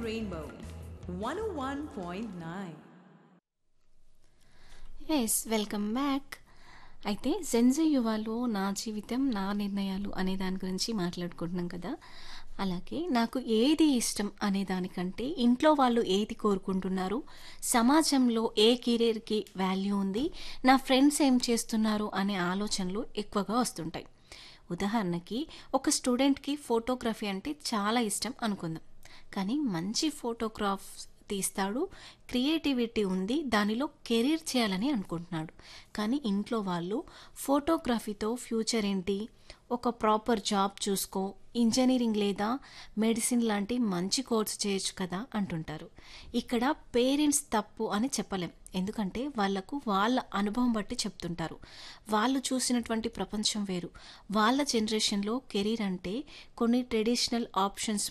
Rainbow 101.9. Yes welcome back అయితే Gen Z యువాలో నా జీవితం నా నిర్ణయాలు అనే దాని గురించి మాట్లాడుకుంటున్నాం కదా అలాగే నాకు ఏది ఇష్టం అనే దానికంటే ఇంట్లో వాళ్ళు ఏది కోరుకుంటున్నారు సమాజంలో ఏ కెరీర్కి వాల్యూ ఉంది నా ఫ్రెండ్స్ ఏం చేస్తున్నారు అనే ఆలోచనలు ఎక్కువగా వస్తుంటాయి ఉదాహరణకి ఒక స్టూడెంట్కి ఫోటోగ్రఫీ అంటే చాలా ఇష్టం అనుకుందాం కానీ మంచి ఫోటోగ్రాఫ్ తీస్తాడు క్రియేటివిటీ ఉంది దానిలో కెరీర్ చేయాలని అనుకుంటున్నాడు కానీ ఇంట్లో వాళ్ళు ఫోటోగ్రఫీతో ఫ్యూచర్ ఏంటి ఒక ప్రాపర్ జాబ్ చూసుకో ఇంజనీరింగ్ లేదా మెడిసిన్ లాంటి మంచి కోర్స్ చేయొచ్చు కదా అంటుంటారు ఇక్కడ పేరెంట్స్ తప్పు అని చెప్పలేం ఎందుకంటే వాళ్లకు వాళ్ళ అనుభవం బట్టి చెప్తుంటారు వాళ్ళు చూసినటువంటి ప్రపంచం వేరు వాళ్ళ జనరేషన్లో కెరీర్ అంటే కొన్ని ట్రెడిషనల్ ఆప్షన్స్